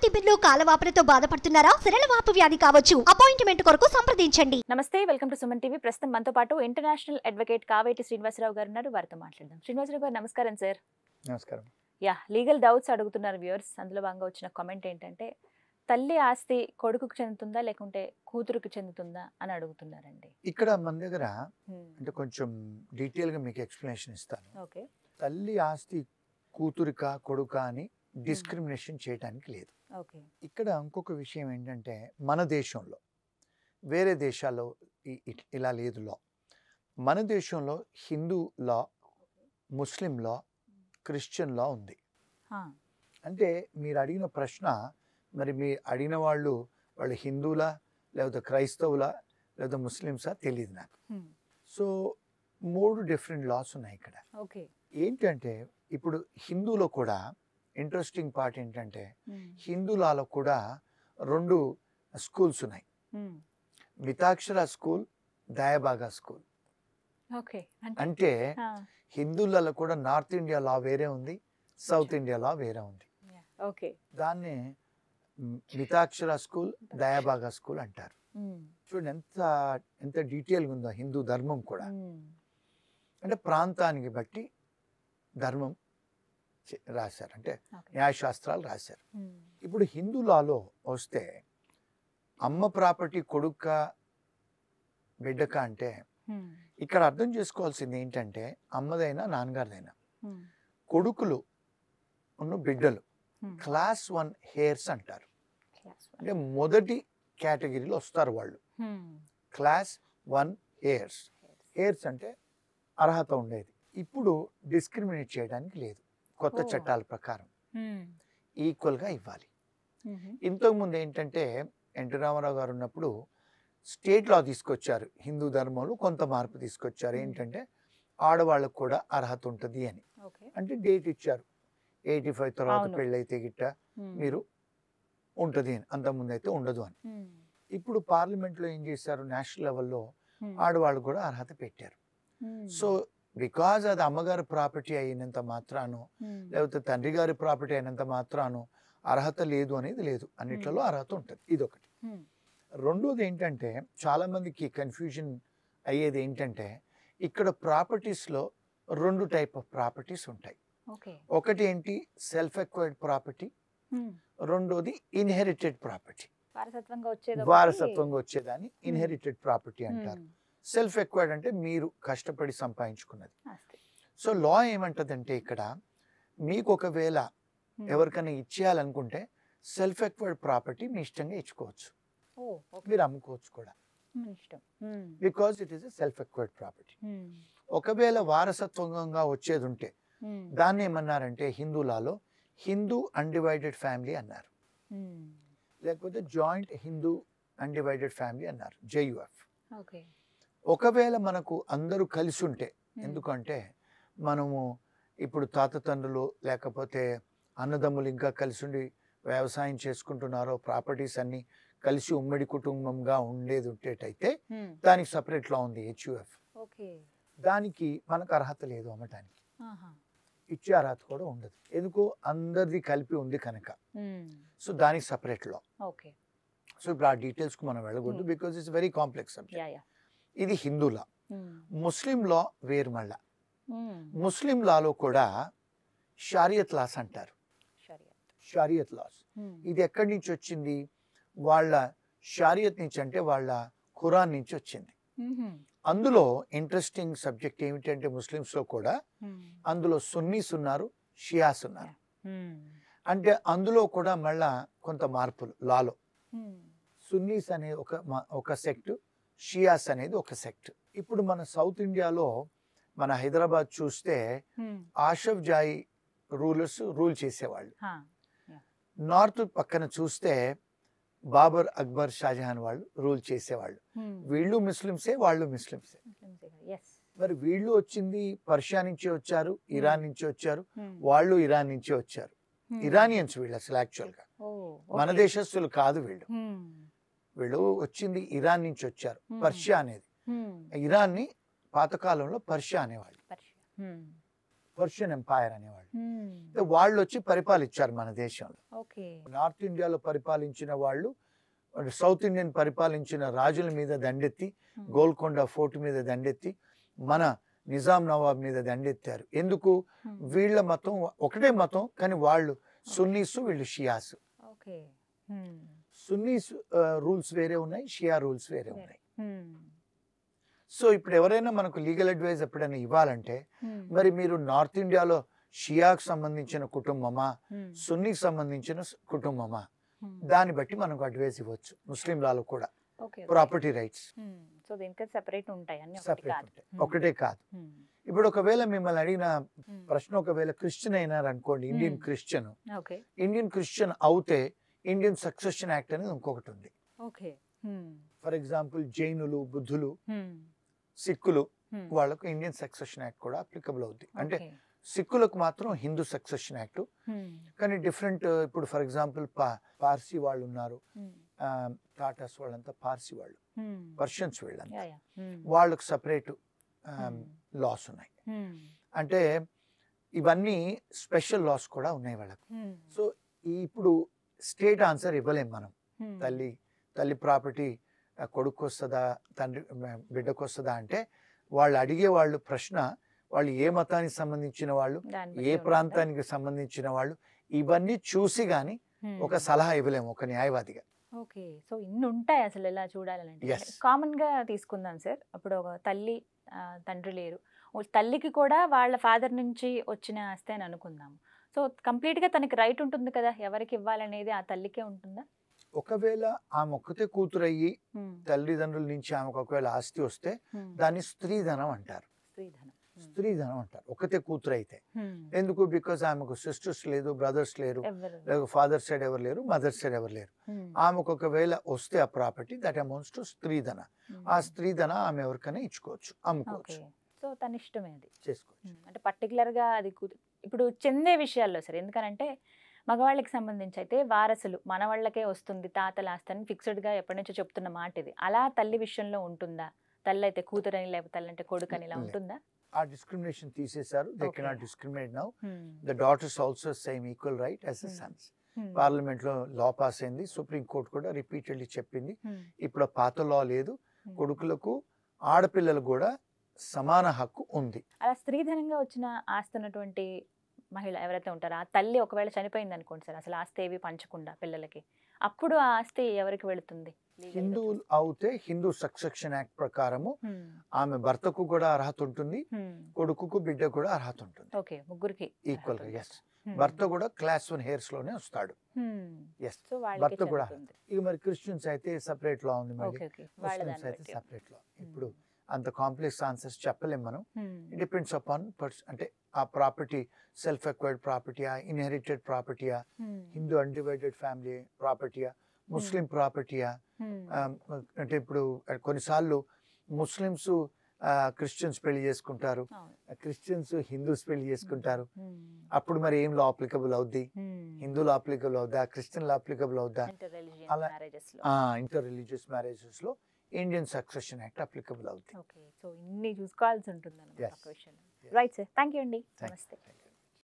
తిమ్మిర్లు కాలవాపులతో బాధపడుతున్నారా సిరలవాపు వ్యాధి కావచ్చు అపాయింట్మెంట్ కొరకు సంప్రదించండి నమస్తే వెల్కమ్ టు సుమన్ టీవీ ప్రస్తుతం మనతో పాటు ఇంటర్నేషనల్ అడ్వకేట్ కావేటి శ్రీనివాసరావు గారు ఉన్నారు వారితో మాట్లాడదాం శ్రీనివాసరావు గారు నమస్కారం సార్ నమస్కారం యా లీగల్ డౌట్స్ అడుగుతున్నారు వ్యూవర్స్ అందులో భాగంగా వచ్చిన కామెంట్ ఏంటంటే తల్లి ఆస్తి కొడుకుకు చెందుతుందా లేకుంటే కూతురుకు చెందుతుందా అని అడుగుతున్నారండి ఇక్కడ మన దగ్గర అంటే కొంచెం డీటెయిల్గా మీకు ఎక్స్ప్లెనేషన్ ఇస్తాను ఓకే తల్లి ఆస్తి కూతురిక కొడుక అని డిస్క్రిమినేషన్ చేయడానికి లేదు ఓకే ఇక్కడ ఇంకొక విషయం ఏంటంటే మన దేశంలో వేరే దేశాల్లో ఇ- ఇ- ఇలా లేదు లా మన దేశంలో హిందూ లా ముస్లిం లా క్రిస్టియన్ లా ఉంది అంటే మీరు అడిగిన ప్రశ్న మరి మీ అడిగిన వాళ్ళు వాళ్ళు హిందువులా లేకపోతే క్రైస్తవులా లేకపోతే ముస్లిమ్సా తెలియదు నాకు సో మూడు డిఫరెంట్ లాస్ ఉన్నాయి ఇక్కడ ఓకే ఏంటంటే ఇప్పుడు హిందూలో కూడా ఇంట్రెస్టింగ్ పార్ట్ ఏంటంటే హిందూ లాలో కూడా రెండు స్కూల్స్ ఉన్నాయి Mitakshara school Dayabhaga school okay అంటే హిందువులలో కూడా నార్త్ ఇండియా లా వేరే ఉంది సౌత్ ఇండియా లా వేరే ఉంది ఓకే దాన్ని మ్, మితాక్షర స్కూల్ దయాబాగా స్కూల్ అంటారు చూడండి ఎంత ఎంత డీటెయిల్గా ఉందో హిందూ ధర్మం కూడా అంటే ప్రాంతానికి బట్టి ధర్మం చే- రాశారు అంటే న్యాయశాస్త్రాలు రాశారు ఇప్పుడు హిందూ లాలో వస్తే అమ్మ ప్రాపర్టీ కొడుక్క బిడ్డక అంటే ఇక్కడ అర్థం చేసుకోవాల్సింది ఏంటంటే అమ్మదైనా నాన్నగారిదైనా కొడుకులు ఉన్న బిడ్డలు క్లాస్ వన్ హెయిర్స్ అంటారు అంటే మొదటి కేటగిరీలో వస్తారు వాళ్ళు క్లాస్ వన్ హెయిర్స్ హెయిర్స్ అంటే అర్హత ఉండేది ఇప్పుడు డిస్క్రిమినేట్ చేయడానికి లేదు కొత్త ఓ. చట్టాల ప్రకారం ఈక్వల్గా ఇవ్వాలి ఇంతకుముందు ఏంటంటే ఎన్టీ రామారావు గారు ఉన్నప్పుడు స్టేట్ లా తీసుకొచ్చారు హిందూ ధర్మంలో కొంత మార్పు తీసుకొచ్చారు Hmm. ఏంటంటే ఆడవాళ్ళకు కూడా అర్హత ఉంటుంది అని ఓకే అంటే డేట్ ఇచ్చారు ఎయిటీ ఫైవ్ తర్వాత అవును. పెళ్ళైతే గిట్ట మీరు ఉంటుంది అని అంతకుముందు అయితే ఉండదు అని ఇప్పుడు పార్లమెంట్లో ఏం చేశారు నేషనల్ లెవెల్లో ఆడవాళ్ళు కూడా అర్హత పెట్టారు సో బికాజ్ అది అమ్మగారి ప్రాపర్టీ అయినంత మాత్రాను లేకపోతే తండ్రి గారి ప్రాపర్టీ అయినంత మాత్రాను అర్హత లేదు అనేది లేదు అన్నిట్లలో అర్హత ఉంటుంది ఇదొకటి రెండోది ఏంటంటే చాలా మందికి కన్ఫ్యూజన్ అయ్యేది ఏంటంటే ఇక్కడ ప్రాపర్టీస్లో రెండు టైప్ ఆఫ్ ప్రాపర్టీస్ ఉంటాయి ఓకే ఒకటి ఏంటి సెల్ఫ్ ఎక్వైర్డ్ ప్రాపర్టీ రెండోది ఇన్హెరిటెడ్ ప్రాపర్టీ వారసత్వంగా వచ్చేది వారసత్వంగా వచ్చేదాన్ని ఇన్హెరిటెడ్ ప్రాపర్టీ అంటారు సెల్ఫ్ ఎక్వైర్డ్ అంటే మీరు కష్టపడి సంపాదించుకున్నది సో లా ఏమంటదంటే ఇక్కడ మీకు ఒకవేళ ఎవరికైనా ఇచ్చేయాలనుకుంటే సెల్ఫ్ ఎక్వైర్డ్ ప్రాపర్టీ మీ ఇష్టంగా ఇచ్చుకోవచ్చు ఓ ఓకే మీరు అమ్ముకోవచ్చు కూడా ఇష్టం because it is a self acquired property ఒకవేళ వారసత్వంగా వచ్చేది ఉంటే దాన్ని ఏమన్నారంటే హిందూలాలో హిందూ అన్డివైడెడ్ ఫ్యామిలీ అన్నారు లేకపోతే జాయింట్ హిందూ అన్డివైడెడ్ ఫ్యామిలీ అన్నారు జేయుఎఫ్ ఓకే ఒకవేళ మనకు అందరూ కలిసి ఉంటే ఎందుకంటే మనము ఇప్పుడు తాత తండ్రులు లేకపోతే అన్నదమ్ములు ఇంకా కలిసి ఉండి వ్యవసాయం చేసుకుంటున్నారో ప్రాపర్టీస్ అన్ని కలిసి ఉమ్మడి కుటుంబంగా ఉండేది ఉండేటైతే దానికి separate లా ఉంది హెచ్యుఎఫ్ ఓకే దానికి మనకు అర్హత లేదు అమ్మటానికి ఇచ్చే అర్హత కూడా ఉండదు ఎందుకు అందరిది కలిపి ఉంది కనుక సో దానికి సపరేట్ లా ఓకే సో ఇప్పుడు ఆ డీటెయిల్స్కి మనం వెళ్ళకూడదు Hmm. Because it's very complex yeah subject yeah ఇది హిందూ లా ముస్లిం లా వేరు మళ్ళా ముస్లిం లాలో కూడా షారియత్ లాస్ అంటారు షారియత్ లాస్ ఇది ఎక్కడి నుంచి వచ్చింది వాళ్ళ షారియత్ నుంచి అంటే వాళ్ళ ఖురాన్ నుంచి వచ్చింది అందులో ఇంట్రెస్టింగ్ సబ్జెక్ట్ ఏమిటంటే ముస్లిమ్స్ లో కూడా అందులో సున్నీస్ ఉన్నారు షియాస్ ఉన్నారు అంటే అందులో కూడా మళ్ళా కొంత మార్పులు లాలో సున్నీస్ అనే ఒక మ- ఒక సెక్ట్ షియాస్ అనేది ఒక సెక్ట్ ఇప్పుడు మన సౌత్ ఇండియాలో మన హైదరాబాద్ చూస్తే ఆషఫ్ జాయి రూలర్స్ రూల్ చేసేవాళ్ళు నార్త్ పక్కన చూస్తే బాబర్ అక్బర్ షాజహాన్ వాళ్ళు రూల్ చేసేవాళ్ళు వీళ్ళు ముస్లిమ్సే వాళ్ళు ముస్లిమ్సే ఎస్ మరి వీళ్ళు వచ్చింది పర్షియా నుంచి వచ్చారు ఇరాన్ నుంచి వచ్చారు వాళ్ళు ఇరాన్ నుంచి వచ్చారు ఇరానియన్స్ వీళ్ళు అసలు యాక్చువల్ గా మన దేశస్తులు కాదు వీళ్ళు వీళ్ళు వచ్చింది ఇరాన్ నుంచి వచ్చారు పర్షియా అనేది ఇరాన్ ని పాతకాలంలో పర్షియా అనేవాళ్ళు పర్షియన్ ఎంపైర్ అనేవాళ్ళు అంటే వాళ్ళు వచ్చి పరిపాలించారు మన దేశంలో ఓకే నార్త్ ఇండియాలో పరిపాలించిన వాళ్ళు సౌత్ ఇండియన్ పరిపాలించిన రాజుల మీద దండెత్తి గోల్కొండ ఫోర్ట్ మీద దండెత్తి మన నిజాం నవాబ్ మీద దండెత్తారు ఎందుకు వీళ్ళ మతం ఒకటే మతం కానీ వాళ్ళు సున్నీస్ వీళ్ళు షియాస్ ఓకే సున్నీస్ రూల్స్ వేరే ఉన్నాయి షియా రూల్స్ వేరే ఉన్నాయి సో ఇప్పుడు ఎవరైనా మనకు లీగల్ అడ్వైస్ ఎప్పుడైనా ఇవ్వాలంటే మరి మీరు నార్త్ ఇండియాలో షియాకు సంబంధించిన కుటుంబమా సున్నీకి సంబంధించిన స్- కుటుంబమా దాన్ని బట్టి మనకు అడ్వైస్ ఇవ్వచ్చు ముస్లిం లాలో కూడా ఓకే ప్రాపర్టీ రైట్స్ సో దీనికి సెపరేట్ ఉంటాయి అన్ని ఒకటి సపరేట్ కాదు ఉంటాయి ఒకటే కాదు ఇప్పుడు ఒకవేళ మిమ్మల్ని అడిగిన ప్రశ్న ఒకవేళ క్రిస్టియన్ అయినారు అనుకోండి Indian Hmm. Christian okay Indian Christian అవుతే ఇండియన్ సక్సెషన్ యాక్ట్ అనేది ఇంకొకటి ఉంది ఓకే ఫర్ ఎగ్జాంపుల్ జైనులు బుద్ధులు సిక్కులు వాళ్ళకు ఇండియన్ సక్సెషన్ యాక్ట్ కూడా అప్లికబుల్ అవుతుంది అంటే సిక్కులకు మాత్రం హిందూ సక్సెషన్ యాక్ట్ కానీ డిఫరెంట్ ఇప్పుడు ఫర్ ఎగ్జాంపుల్ పార్సీ వాళ్ళు ఉన్నారు ఆ, టాటాస్ వాళ్ళంతా పార్సీ వాళ్ళు పర్షియన్స్ వీళ్ళంతా వాళ్ళకు సపరేట్ లాస్ ఉన్నాయి అంటే ఇవన్నీ స్పెషల్ లాస్ కూడా ఉన్నాయి వాళ్ళకు సో ఇప్పుడు స్టేట్ ఆన్సర్ ఇవ్వలేం మనం తల్లి తల్లి ప్రాపర్టీ కొడుకు వస్తుందా తండ్రి మ- బిడ్డకు వస్తుందా అంటే వాళ్ళు అడిగే వాళ్ళు ప్రశ్న వాళ్ళు ఏ మతానికి సంబంధించిన వాళ్ళు ఏ ప్రాంతానికి సంబంధించిన వాళ్ళు ఇవన్నీ చూసి గాని ఒక సలహా ఇవ్వలేము ఒక న్యాయవాదిగా ఓకే సో ఇన్ని ఉంటాయి అసలు ఎలా చూడాలంటే Yes. కామన్ గా తీసుకుందాం సార్ అప్పుడు ఒక తల్లి ఆ, తండ్రి లేరు ఓ తల్లికి కూడా వాళ్ళ ఫాదర్ నుంచి వచ్చిన ఆస్తి అని అనుకుందాం సో కంప్లీట్ గా తనకి రైట్ ఉంటుంది కదా ఎవరికి ఇవ్వాలనేది ఆ తల్లికే ఉంటుందా ఒకవేళ ఆమె ఒక్కతే కూతురయ్యి తల్లిదండ్రుల నుంచి ఆమెకు ఒకవేళ ఆస్తి వస్తే దాన్ని స్త్రీధనం అంటారు స్త్రీధనం స్త్రీధనం అంటారు ఒకతే కూతురు అయితే ఎందుకు బికాస్ ఆమెకు సిస్టర్స్ లేదు బ్రదర్స్ లేరు ఎవరు లేక ఫాదర్ సైడ్ ఎవరు లేరు మదర్ సైడ్ ఎవరు లేరు ఆమెకు ఒకవేళ వస్తే ఆ property that amounts to stridhana ఆ స్త్రీధన ఆమె ఎవరికైనా ఇచ్చుకోవచ్చు ఓకే అమ్ముకోవచ్చు సో తన ఇష్టమే అది చేసుకోవచ్చు ఉమ్, అంటే పర్టికులర్గా అది కూతు- ఇప్పుడు చెందే విషయాల్లో సరే ఎందుకనంటే మగవాళ్ళకి సంబంధించి అయితే వారసులు మన వాళ్ళకే వస్తుంది తాతల ఆస్తని ఫిక్స్డ్గా ఎప్పటి నుంచో చెప్తున్న మాట ఇది అలా తల్లి విషయంలో ఉంటుందా తల్లి అయితే కూతురని లేకపోతే తల్లి అంటే కొడుకని ఇలా లే. ఉంటుందా ఆ డిస్క్రిమినేషన్ తీసేశారు they Okay. Cannot discriminate now um, the daughters also same equal right as the Hmm. Sons um, parliament లో లా పాస్ అయింది సుప్రీం కోర్ట్ కూడా రిపీటెడ్లీ చెప్పింది ఉమ్, ఇప్పుడు ఆ పాత లా లేదు ఉమ్. కొడుకులకు ఆడపిల్లలకు కూడా సమాన హక్కు ఉంది అలా స్త్రీధనంగా వచ్చిన ఆస్తి ఉన్నటువంటి మహిళ ఎవరైతే ఉంటారో ఆ తల్లి ఒకవేళ చనిపోయింది అనుకోండి సార్ అసలు ఆస్తి ఏవి పంచకుండా పిల్లలకి అప్పుడు ఆ ఆస్తి ఎవరికి వెళుతుంది Legal గా హిందువులు అవుతే హిందూ సక్సెషన్ యాక్ట్ ప్రకారము ఉమ్, ఆమె భర్తకు కూడా అర్హత ఉంటుంది ఉమ్, కొడుకుకు బిడ్డ కూడా అర్హత ఉంటుంది ఓకే ముగ్గురికి ఈక్వల్ గా అర్హత ఎస్ ఉమ్, భర్త కూడా క్లాస్ వన్ హెయిర్స్ లోనే వస్తాడు ఉమ్, ఎస్ సో వాళ్ళకి భర్త కూడా చెందుతుంది. ఇక మరి క్రిస్టియన్స్ అయితే సపరేట్ లా ఉంది మళ్ళీ ఓకే ఓకే వాళ్ళ ముస్లిమ్స్ దాన్ని అయితే బట్టి సపరేట్ లా ఇప్పుడు అంత కాంప్లెక్స్ ఆన్సర్స్ చెప్పలేం మనం ఉమ్, డిపెండ్స్ అపాన్ అంటే ఆ ప్రాపర్టీ సెల్ఫ్ ఎక్వైర్డ్ ప్రాపర్టీయా ఇన్హెరిటెడ్ ప్రాపర్టీయా ఉమ్, హిందూ అన్డివైడెడ్ ఫ్యామిలీ ప్రాపర్టీయా ముస్లిం ప్రాపర్టీయా ఉమ్, అంటే ఇప్పుడు కొన్నిసార్లు ముస్లిమ్స్ క్రిస్టియన్స్ పెళ్లి చేసుకుంటారు అవును. క్రిస్టియన్స్ హిందూస్ పెళ్లి చేసుకుంటారు ఉమ్, అప్పుడు మరి ఏం లా అప్లికబుల్ అవుద్ది ఉమ్, హిందూ లా అప్లికబుల్ అవుద్దా క్రిస్టియన్ లా అప్లికబుల్ అవుద్దా interreligious అలా- marriages లో ఇంటర్ రిలీజియస్ మ్యారేజెస్ లో ఇండియన్ సక్సెషన్ యాక్ట్ అప్లికబుల్ అవుద్ది ఓకే సో ఇన్ని చూసుకోవాల్సి ఉంటుంది Yes. అన్నమాట Yes. Right sir thank you అండి Thank you. నమస్తే Thank you.